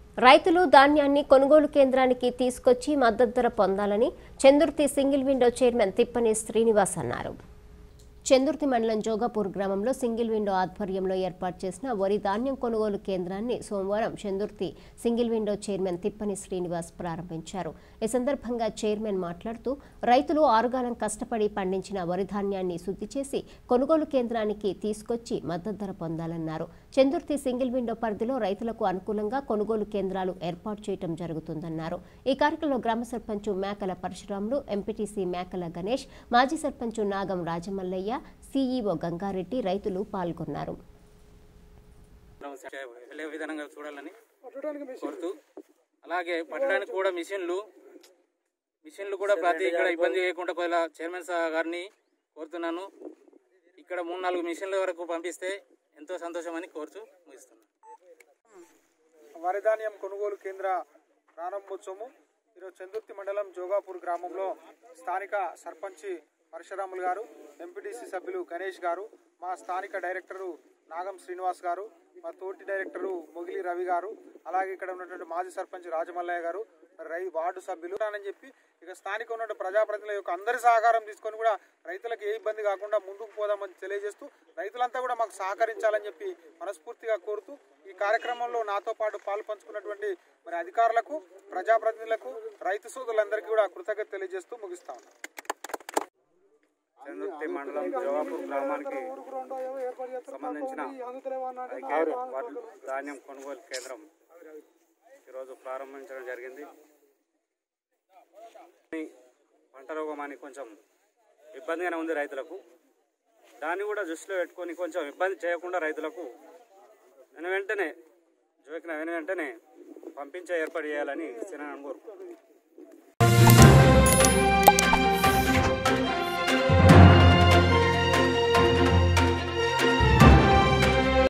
రైతులు ధాన్యాన్ని కొనుగోలు కేంద్రానికి తీసుకొచ్చి మద్దతు ధర పొందాలని Chandurthi single window chairman Tippani Srinivas అన్నారు చందుర్తి మండలం జోగాపూర్ గ్రామంలో సింగిల్ విండో ఆధ్వర్యంలో ఏర్పాటు చేసిన వరి ధాన్యం కొనుగోలు కేంద్రాన్ని సోమవారం Chandurthi single window chairman Tippani Srinivas ప్రారంభించారు ఈ సందర్భంగా చైర్మన్ మాట్లాడుతూ రైతులు ఆరుగాలం కష్టపడి పండించిన వరి ధాన్యాన్ని శుద్ధి చేసి కొనుగోలు కేంద్రానికి తీసుకొచ్చి మద్దతు ధర పొందాలన్నారు చందుర్తి సింగిల్ విండో పరిధిలో రైతులకు అనుకూలంగా కొనుగోలు కేంద్రాలు ఏర్పాటు చేయడం జరుగుతుందన్నారు ఈ కార్యక్రమంలో గ్రామ సర్పంచ్ మేకల పరశురాములు ఎంపీటీసీ మేకల గణేష్ మాజీ సర్పంచ్ నాగం రాజమల్లయ్య సీఈఓ గంగారెడ్డి రైతులు పాల్గొన్నారు వెళ్ళే విధానంగా చూడాలని కోరుతూ అలాగే పట్టడానికి కూడా మిషన్లు మిషన్లు కూడా ప్రతి ఇక్కడ ఇబ్బంది లేకుండా కొద్దిగా చైర్మన్ సార్ గారిని కోరుతున్నాను ఇక్కడ మూడు నాలుగు మిషన్ల వరకు పంపిస్తే ఎంతో సంతోషం అని కోరుతూ ముగిస్తున్నాను వరిధాన్యం కొనుగోలు కేంద్ర ప్రారంభోత్సవము ఈరోజు చందుర్తి మండలం జోగాపూర్ గ్రామంలో స్థానిక సర్పంచి పరశురాములు గారు ఎంపీటీసీ సభ్యులు గణేష్ గారు మా స్థానిక డైరెక్టరు నాగం శ్రీనివాస్ గారు మా తోటి డైరెక్టరు మొగిలి రవి గారు అలాగే ఇక్కడ ఉన్నటువంటి మాజీ సర్పంచ్ రాజమల్లయ్య గారు రై వార్డు సభ్యులు అని చెప్పి ఇక స్థానిక ఉన్న ప్రజాప్రతినిధుల యొక్క అందరి సహకారం తీసుకొని కూడా రైతులకు ఏ ఇబ్బంది కాకుండా ముందుకు పోదామని తెలియజేస్తూ రైతులంతా కూడా మాకు సహకరించాలని చెప్పి మనస్ఫూర్తిగా కోరుతూ ఈ కార్యక్రమంలో నాతో పాటు పాలు పంచుకున్నటువంటి మరి అధికారులకు ప్రజాప్రతినిధులకు రైతు సోదరులందరికీ కూడా కృతజ్ఞత తెలియజేస్తూ ముగిస్తా ఉన్నాం చందుర్తి మండలం జవాపూర్ గ్రామానికి సంబంధించిన ఐకేఆర్ వడ్లు ధాన్యం కొనుగోలు కేంద్రం ఈరోజు ప్రారంభించడం జరిగింది ఈ పంట రోగం అని కొంచెం ఇబ్బందిగానే ఉంది రైతులకు దాన్ని కూడా దృష్టిలో పెట్టుకొని కొంచెం ఇబ్బంది చేయకుండా రైతులకు వెను వెంటనే జోకిన వెను వెంటనే పంపించే ఏర్పాటు చేయాలని సినాను కోరుకుంటున్నాను